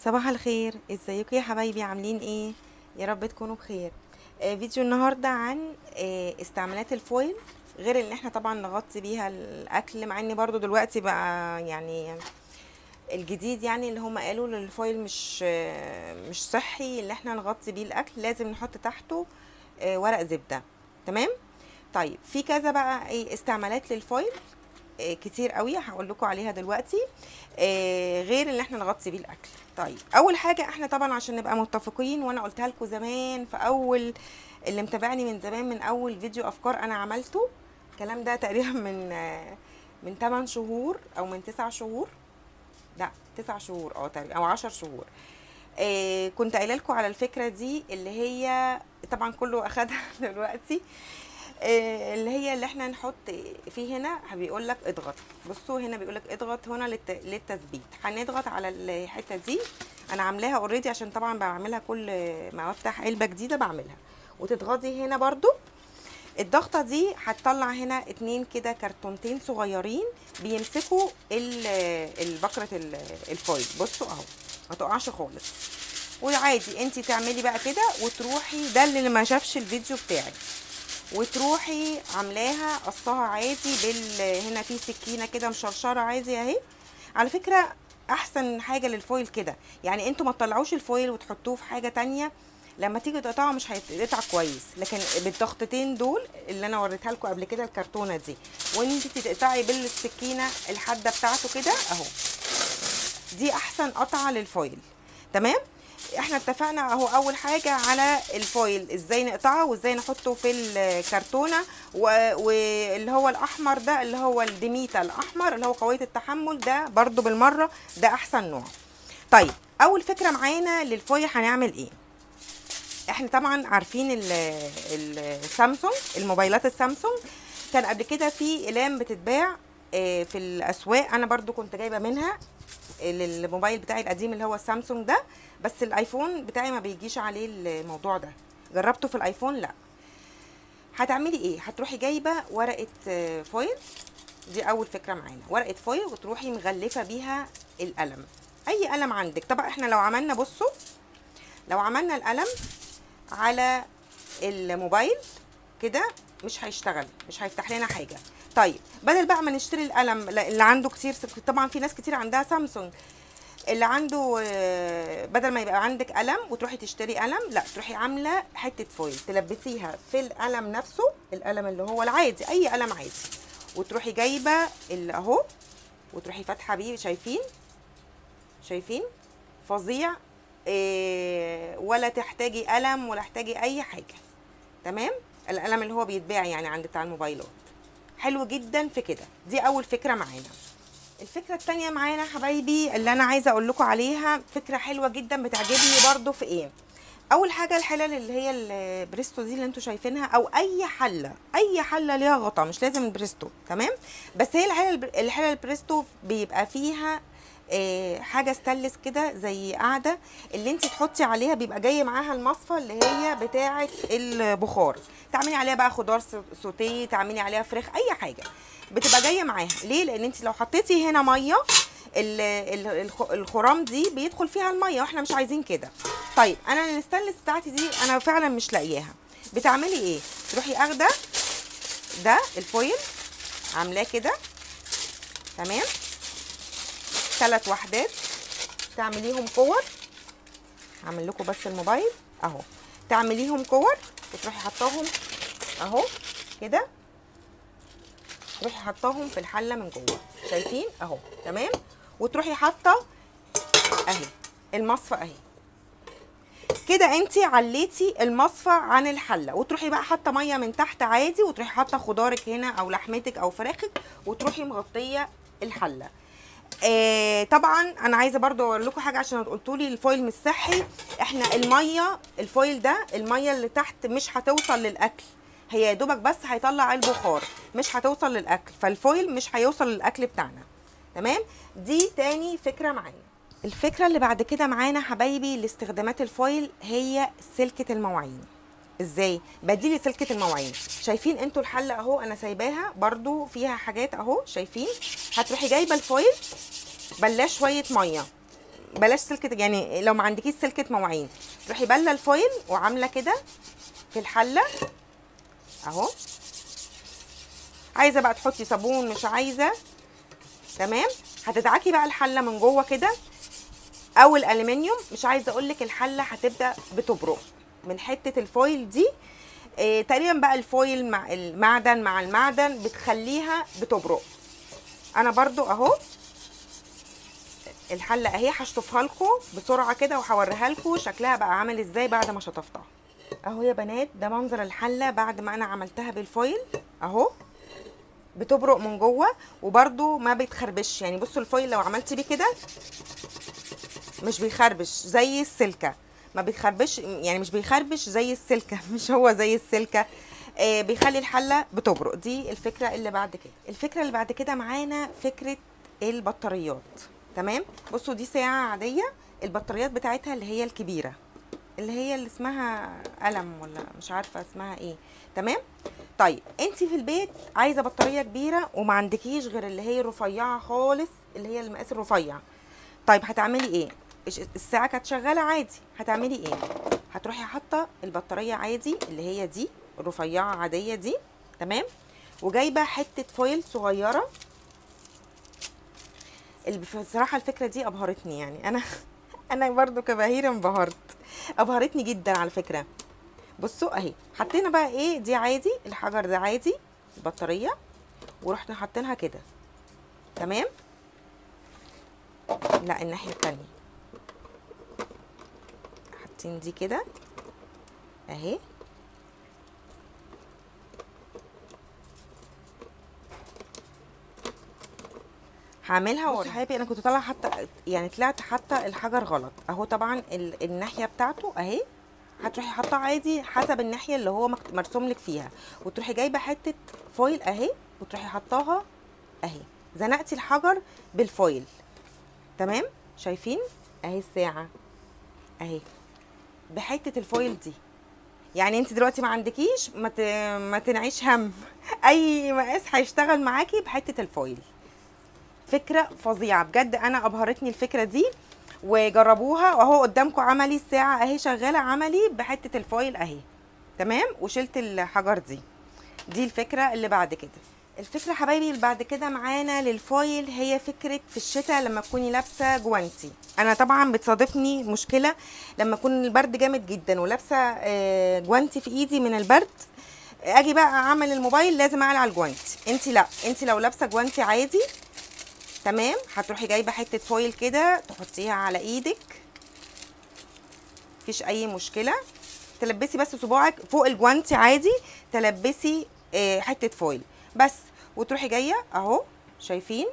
صباح الخير ازيكم يا حبايبي عاملين ايه يا رب تكونوا بخير آه فيديو النهارده عن آه استعمالات الفويل غير ان احنا طبعا نغطي بيها الاكل مع ان برضو دلوقتي بقى يعني الجديد يعني اللي هم قالوا ان الفويل مش آه مش صحي اللي احنا نغطي بيه الاكل لازم نحط تحته آه ورق زبده تمام طيب في كذا بقى ايه استعمالات للفويل آه، كتير قوي هقول لكم عليها دلوقتي آه، غير اللي احنا نغطي بيه الاكل طيب اول حاجه احنا طبعا عشان نبقى متفقين وانا قلتها لكم زمان في اول اللي متابعني من زمان من اول فيديو افكار انا عملته الكلام ده تقريبا من آه، من 8 شهور او من 9 شهور لا 9 شهور اه تقريبا او 10 شهور آه كنت قايله لكم على الفكره دي اللي هي طبعا كله اخدها دلوقتي آه، اللي هي اللي احنا نحط في هنا بيقول لك اضغط بصوا هنا بيقول لك اضغط هنا للت... للتثبيت هنضغط على الحته دي انا عاملاها اوريدي عشان طبعا بعملها كل ما افتح علبه جديده بعملها وتضغطي هنا برضو الضغطه دي هتطلع هنا اتنين كده كرتونتين صغيرين بيمسكوا ال- البكره ال- الفويل بصوا اهو ما تقعش خالص وعادي انت تعملي بقى كده وتروحي ده اللي ما شافش الفيديو بتاعي وتروحي عاملاها قصها عادي بال هنا في سكينه كده مشرشره عادي اهي على فكره احسن حاجه للفويل كده يعني انتوا ما تطلعوش الفويل وتحطوه في حاجه تانية لما تيجي تقطعه مش هيتقطع كويس لكن بالضغطتين دول اللي انا وريتها لكم قبل كده الكرتونه دي وان انت تقطعي بالسكينه الحاده بتاعته كده اهو دي احسن قطعه للفويل تمام احنا اتفقنا اهو اول حاجه على الفويل ازاي نقطعه وازاي نحطه في الكرتونه و- واللي هو الاحمر ده اللي هو الديميتا الاحمر اللي هو قويه التحمل ده برضو بالمره ده احسن نوع طيب اول فكره معانا للفويل هنعمل ايه احنا طبعا عارفين ال- السامسونج الموبايلات السامسونج كان قبل كده في اقلام بتتباع آه، في الاسواق انا برضو كنت جايبه منها للموبايل بتاعي القديم اللي هو السامسونج ده بس الايفون بتاعي ما بيجيش عليه الموضوع ده جربته في الايفون لا هتعملي ايه هتروحي جايبه ورقه آه، فويل دي اول فكره معانا ورقه فويل وتروحي مغلفه بيها القلم اي قلم عندك طبعا احنا لو عملنا بصوا لو عملنا القلم على الموبايل كده مش هيشتغل مش هيفتح لنا حاجه طيب بدل بقى ما نشتري القلم لا- اللي عنده كتير طبعا في ناس كتير عندها سامسونج اللي عنده آه، بدل ما يبقى عندك قلم وتروحي تشتري قلم لا تروحي عامله حته فويل تلبسيها في القلم نفسه القلم اللي هو العادي اي قلم عادي وتروحي جايبه اللي اهو وتروحي فاتحه بيه شايفين شايفين فظيع إيه ولا تحتاجي قلم ولا تحتاجي اي حاجه تمام القلم اللي هو بيتباع يعني عند بتاع الموبايلات حلو جدا في كده دي اول فكره معانا الفكره التانية معانا حبايبي اللي انا عايزه اقول لكم عليها فكره حلوه جدا بتعجبني برضو في ايه اول حاجه الحلل اللي هي البريستو دي اللي انتوا شايفينها او اي حله اي حله ليها غطا مش لازم البريستو تمام بس هي الحلل الحلل البريستو بيبقى فيها آه، حاجه ستانلس كده زي قاعده اللي انت تحطي عليها بيبقى جاي معاها المصفى اللي هي بتاعه البخار تعملي عليها بقى خضار سو- سوتيه تعملي عليها فراخ اي حاجه بتبقى جايه معاها ليه لان انت لو حطيتي هنا ميه ال- ال- الخ- الخرام دي بيدخل فيها الميه واحنا مش عايزين كده طيب انا الستانلس بتاعتي دي انا فعلا مش لاقياها بتعملي ايه تروحي اخده ده الفويل عاملاه كده تمام ثلاث وحدات تعمليهم كور هعمل لكم بس الموبايل اهو تعمليهم كور وتروحي حطاهم اهو كده تروحي حطاهم في الحله من جوه شايفين اهو تمام وتروحي حاطه اهي المصفى اهي كده انت عليتي المصفى عن الحله وتروحي بقى حاطه ميه من تحت عادي وتروحي حاطه خضارك هنا او لحمتك او فراخك وتروحي مغطيه الحله آه طبعا انا عايزه برضو اقول لكم حاجه عشان قلتوا لي الفويل مش صحي احنا الميه الفويل ده الميه اللي تحت مش هتوصل للاكل هي يا دوبك بس هيطلع البخار مش هتوصل للاكل فالفويل مش هيوصل للاكل بتاعنا تمام دي تاني فكره معانا الفكره اللي بعد كده معانا حبايبي لاستخدامات الفويل هي سلكه المواعين ازاي بديلي سلكه المواعين شايفين انتوا الحله اهو انا سايباها برضو فيها حاجات اهو شايفين هتروحي جايبه الفويل بلاه شويه ميه بلاش سلكه يعني لو ما عندكيش سلكه مواعين تروحي بله الفويل وعامله كده في الحله اهو عايزه بقى تحطي صابون مش عايزه تمام هتدعكي بقى الحله من جوه كده او الالومنيوم مش عايزه اقول لك الحله هتبدا بتبرق من حته الفويل دي إيه تقريبا بقى الفويل مع المعدن مع المعدن بتخليها بتبرق انا برضو اهو الحله اهي هشطفها لكم بسرعه كده وهوريها لكم شكلها بقى عامل ازاي بعد ما شطفتها اهو يا بنات ده منظر الحله بعد ما انا عملتها بالفويل اهو بتبرق من جوه وبرده ما بيتخربش يعني بصوا الفويل لو عملتي بيه كده مش بيخربش زي السلكه ما بيخربش يعني مش بيخربش زي السلكه مش هو زي السلكه آه بيخلي الحله بتبرق دي الفكره اللي بعد كده الفكره اللي بعد كده معانا فكره البطاريات تمام بصوا دي ساعه عاديه البطاريات بتاعتها اللي هي الكبيره اللي هي اللي اسمها قلم ولا مش عارفه اسمها ايه تمام طيب انت في البيت عايزه بطاريه كبيره وما عندكيش غير اللي هي الرفيعه خالص اللي هي المقاس الرفيع طيب هتعملي ايه الساعه كانت شغاله عادي هتعملي ايه هتروحي حاطه البطاريه عادي اللي هي دي الرفيعه عاديه دي تمام وجايبه حته فويل صغيره اللي بصراحه الفكره دي ابهرتني يعني انا انا برضو كبهيره انبهرت ابهرتني جدا على فكره بصوا اهي حطينا بقى ايه دي عادي الحجر ده عادي البطاريه ورحنا حاطينها كده تمام لا الناحيه التانية حاطين دي كده اهي هعملها ورا حبيبي انا كنت طالعه حتى يعني طلعت حتى الحجر غلط اهو طبعا ال... الناحيه بتاعته اهي هتروحي حاطاه عادي حسب الناحيه اللي هو مرسوم لك فيها وتروحي جايبه حته فويل اهي وتروحي حطاها اهي زنقتي الحجر بالفويل تمام شايفين اهي الساعه اهي بحته الفويل دي يعني انت دلوقتي ما عندكيش ما ت... ما تنعيش هم اي مقاس هيشتغل معاكي بحته الفويل فكره فظيعه بجد انا ابهرتني الفكره دي وجربوها واهو قدامكم عملي الساعه اهي شغاله عملي بحته الفويل اهي تمام وشلت الحجر دي دي الفكره اللي بعد كده الفكره حبايبي اللي بعد كده معانا للفويل هي فكره في الشتاء لما تكوني لابسه جوانتي انا طبعا بتصادفني مشكله لما يكون البرد جامد جدا ولابسه جوانتي في ايدي من البرد اجي بقى اعمل الموبايل لازم اقلع الجوانتي انت لا انت لو لابسه جوانتي عادي تمام هتروحي جايبه حته فويل كده تحطيها على ايدك مفيش اي مشكله تلبسي بس صباعك فوق الجوانتي عادي تلبسي آه حته فويل بس وتروحي جايه اهو شايفين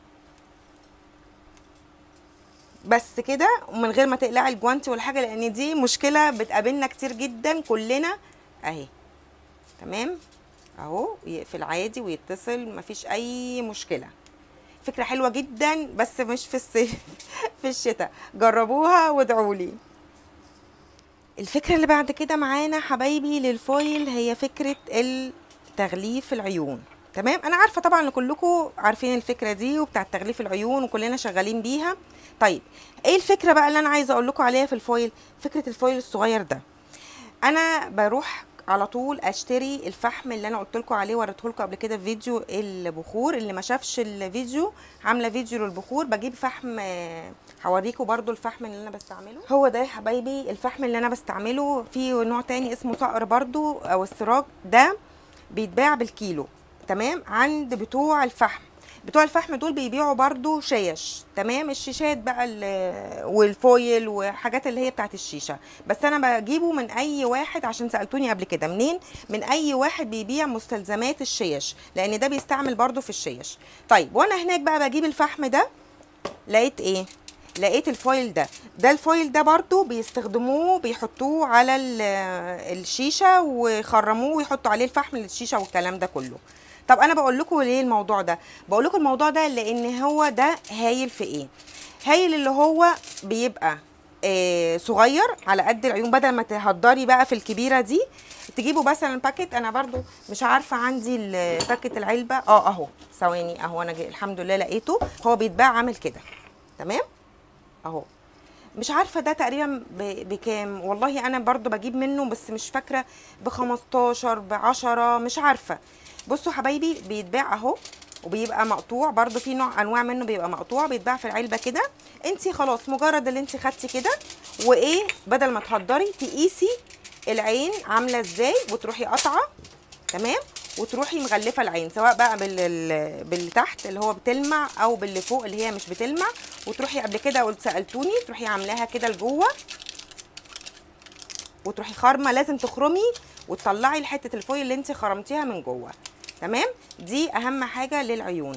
بس كده ومن غير ما تقلعي الجوانتي ولا حاجه لان دي مشكله بتقابلنا كتير جدا كلنا اهي تمام اهو يقفل عادي ويتصل مفيش اي مشكله فكره حلوه جدا بس مش في الصيف في الشتاء جربوها وادعوا لي الفكره اللي بعد كده معانا حبايبي للفويل هي فكره تغليف العيون تمام انا عارفه طبعا ان كلكم عارفين الفكره دي وبتاعه تغليف العيون وكلنا شغالين بيها طيب ايه الفكره بقى اللي انا عايزه اقول لكم عليها في الفويل فكره الفويل الصغير ده انا بروح على طول اشتري الفحم اللي انا قلت لكم عليه وريته لكم قبل كده في فيديو البخور اللي ما شافش الفيديو عامله فيديو للبخور بجيب فحم هوريكم برده الفحم اللي انا بستعمله هو ده يا حبايبي الفحم اللي انا بستعمله في نوع تاني اسمه صقر برده او السراج ده بيتباع بالكيلو تمام عند بتوع الفحم بتوع الفحم دول بيبيعوا برضو شيش تمام الشيشات بقى والفويل وحاجات اللي هي بتاعت الشيشه بس انا بجيبه من اي واحد عشان سالتوني قبل كده منين من اي واحد بيبيع مستلزمات الشيش لان ده بيستعمل برضو في الشيش طيب وانا هناك بقى بجيب الفحم ده لقيت ايه لقيت الفويل ده ده الفويل ده برضو بيستخدموه بيحطوه على الشيشه ويخرموه ويحطوا عليه الفحم للشيشه والكلام ده كله طب انا بقول لكم ليه الموضوع ده بقول لكم الموضوع ده لان هو ده هايل في ايه هايل اللي هو بيبقى آه صغير على قد العيون بدل ما تهدري بقى في الكبيره دي تجيبوا مثلا باكيت انا برضو مش عارفه عندي باكيت العلبه اه اهو ثواني اهو انا الحمد لله لقيته هو بيتباع عامل كده تمام اهو مش عارفه ده تقريبا ب- بكام والله انا برضو بجيب منه بس مش فاكره ب 15 ب 10 مش عارفه بصوا حبايبي بيتباع اهو وبيبقى مقطوع برضو في نوع انواع منه بيبقى مقطوع بيتباع في العلبه كده انت خلاص مجرد اللي انت خدتي كده وايه بدل ما تهدري تقيسي العين عامله ازاي وتروحي قاطعه تمام وتروحي مغلفه العين سواء بقى بال باللي تحت اللي هو بتلمع او باللي فوق اللي هي مش بتلمع وتروحي قبل كده قلت سالتوني تروحي عاملاها كده لجوه وتروحي خارمه لازم تخرمي وتطلعي حته الفويل اللي انت خرمتيها من جوه تمام دي اهم حاجه للعيون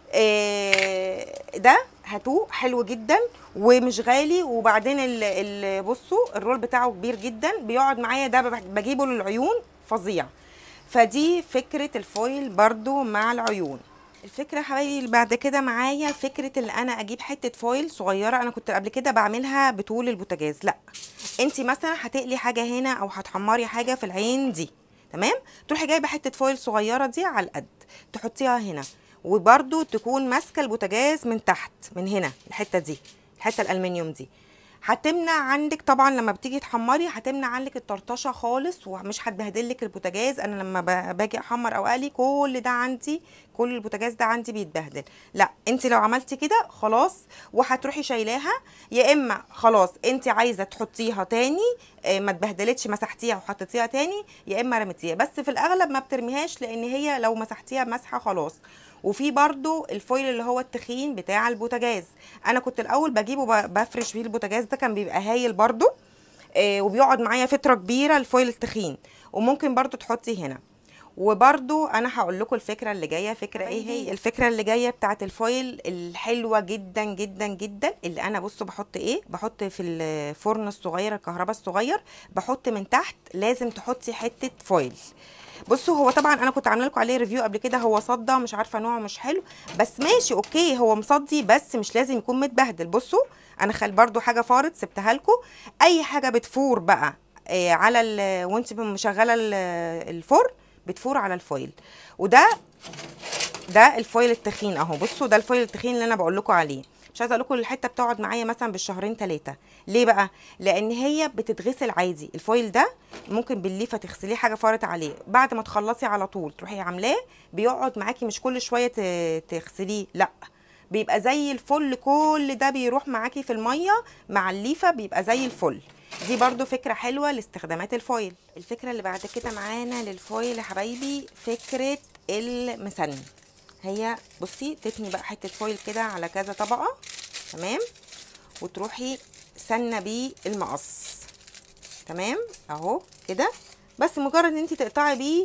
آه، ده هاتوه حلو جدا ومش غالي وبعدين ال- ال- بصوا الرول بتاعه كبير جدا بيقعد معايا ده بب- بجيبه للعيون فظيع فدي فكره الفويل برضو مع العيون الفكره حبايبي اللي بعد كده معايا فكره اللي انا اجيب حته فويل صغيره انا كنت قبل كده بعملها بطول البوتاجاز لا انت مثلا هتقلي حاجه هنا او هتحمري حاجه في العين دي تمام تروحي جايبه حته فويل صغيره دي على القد تحطيها هنا وبرده تكون ماسكه البوتاجاز من تحت من هنا الحته دي الحته الالمنيوم دي هتمنع عندك طبعا لما بتيجي تحمري هتمنع عنك الطرطشه خالص ومش هتبهدلك البوتاجاز انا لما ب- باجي احمر او اقلي كل ده عندي كل البوتاجاز ده عندي بيتبهدل لا انت لو عملتي كده خلاص وهتروحي شايلاها يا اما خلاص انت عايزه تحطيها تاني آه، ما اتبهدلتش مسحتيها وحطيتيها تاني يا اما رميتيها بس في الاغلب ما بترميهاش لان هي لو مسحتيها مسحه خلاص وفي برضو الفويل اللي هو التخين بتاع البوتاجاز انا كنت الاول بجيبه ب- بفرش بيه البوتاجاز ده كان بيبقى هايل برضو آه، وبيقعد معايا فتره كبيره الفويل التخين وممكن برضو تحطي هنا وبرضو انا هقول لكم الفكره اللي جايه فكره ايه هي الفكره اللي جايه بتاعه الفويل الحلوه جدا جدا جدا اللي انا بصوا بحط ايه بحط في الفرن الصغير الكهرباء الصغير بحط من تحت لازم تحطي حته فويل بصوا هو طبعا انا كنت عامله لكم عليه ريفيو قبل كده هو صدى مش عارفه نوعه مش حلو بس ماشي اوكي هو مصدي بس مش لازم يكون متبهدل بصوا انا خل برضو حاجه فارت سبتها لكم اي حاجه بتفور بقى آه، على ال- وانت مشغله ال- الفرن بتفور على الفويل وده ده الفويل التخين اهو بصوا ده الفويل التخين اللي انا بقول لكم عليه مش عايزه اقول لكم الحته بتقعد معايا مثلا بالشهرين ثلاثه ليه بقى لان هي بتتغسل عادي الفويل ده ممكن بالليفه تغسليه حاجه فارت عليه بعد ما تخلصي على طول تروحي عاملاه بيقعد معاكي مش كل شويه ت- تغسليه لا بيبقى زي الفل كل ده بيروح معاكي في الميه مع الليفه بيبقى زي الفل دي برضو فكرة حلوة لاستخدامات الفويل الفكرة اللي بعد كده معانا للفويل يا حبايبي فكرة المسن هي بصي تتني بقى حتة فويل كده على كذا طبقة تمام وتروحي سنة بيه المقص تمام اهو كده بس مجرد ان انت تقطعي بيه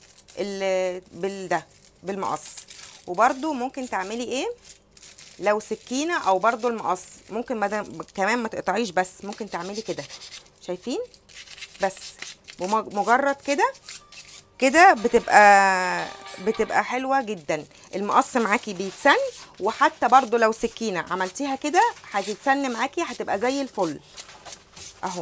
ال- بالده بالمقص وبرده ممكن تعملي ايه لو سكينه او برضو المقص ممكن مدام كمان ما تقطعيش بس ممكن تعملي كده شايفين بس بمج- مجرد كده كده بتبقى بتبقى حلوه جدا المقص معاكي بيتسن وحتى برضو لو سكينه عملتيها كده هتتسن معاكي هتبقى زي الفل اهو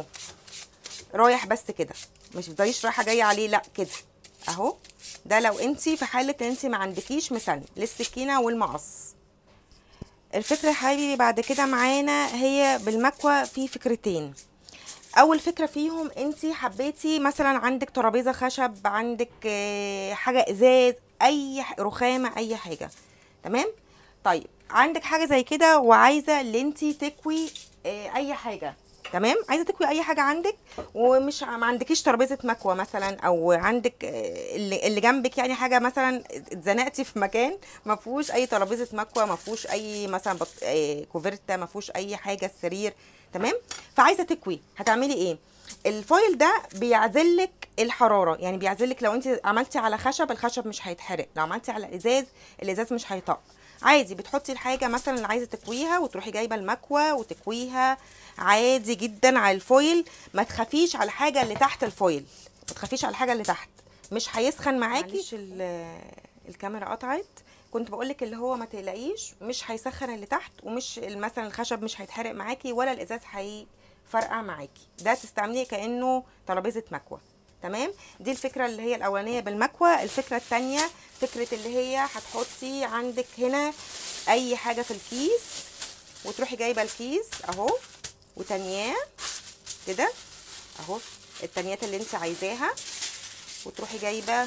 رايح بس كده مش بتفضليش رايحه جايه عليه لا كده اهو ده لو انتي في حاله ان انتي ما عندكيش مسن للسكينه والمقص الفكره يا حبيبي بعد كده معانا هي بالمكوى في فكرتين اول فكره فيهم انت حبيتي مثلا عندك ترابيزه خشب عندك آه، حاجه ازاز اي ح- رخامه اي حاجه تمام طيب عندك حاجه زي كده وعايزه ان انت تكوي آه، اي حاجه تمام عايزه تكوي اي حاجه عندك ومش ما عندكيش ترابيزه مكوى مثلا او عندك آه، اللي اللي جنبك يعني حاجه مثلا اتزنقتي في مكان ما فيهوش اي ترابيزه مكوى ما فيهوش اي مثلا بط... آه، كوفرتا ما فيهوش اي حاجه السرير تمام فعايزه تكوي هتعملي ايه الفويل ده بيعزل لك الحراره يعني بيعزل لك لو انت عملتي على خشب الخشب مش هيتحرق لو عملتي على ازاز الازاز مش هيطق عادي بتحطي الحاجه مثلا اللي عايزه تكويها وتروحي جايبه المكوى وتكويها عادي جدا على الفويل ما تخافيش على الحاجه اللي تحت الفويل ما تخافيش على الحاجه اللي تحت مش هيسخن معاكي معلش ال- الكاميرا قطعت كنت بقولك اللي هو ما تقلقيش مش هيسخن اللي تحت ومش مثلا الخشب مش هيتحرق معاكي ولا الازاز هيفرقع معاكي ده تستعمليه كانه ترابيزه مكوى تمام دي الفكره اللي هي الاولانيه بالمكوى الفكره الثانيه فكره اللي هي هتحطي عندك هنا اي حاجه في الكيس وتروحي جايبه الكيس اهو وتانياه كده اهو التانيات اللي انت عايزاها وتروحي جايبه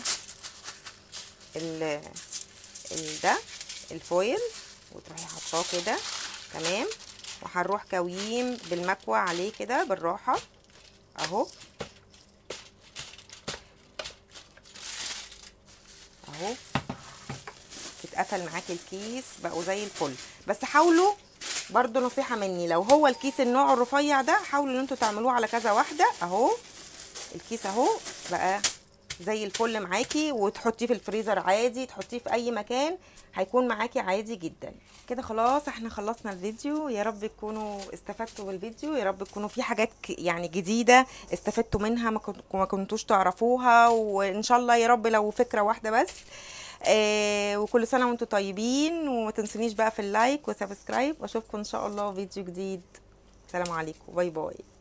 ال ال- ده الفويل وتروحي حاطاه كده تمام وهنروح كويم بالمكوى عليه كده بالراحه اهو اهو اتقفل معاكي الكيس بقوا زي الفل بس حاولوا برضو نصيحه مني لو هو الكيس النوع الرفيع ده حاولوا ان انتوا تعملوه على كذا واحده اهو الكيس اهو بقى زي الفل معاكي وتحطيه في الفريزر عادي تحطيه في اي مكان هيكون معاكي عادي جدا كده خلاص احنا خلصنا الفيديو يا رب تكونوا استفدتوا بالفيديو يا رب تكونوا في حاجات ك- يعني جديدة استفدتوا منها ما كنت- ما كنتوش تعرفوها وان شاء الله يا رب لو فكرة واحدة بس آه وكل سنة وانتم طيبين وما تنسونيش بقى في اللايك وسبسكرايب واشوفكم ان شاء الله فيديو جديد سلام عليكم باي باي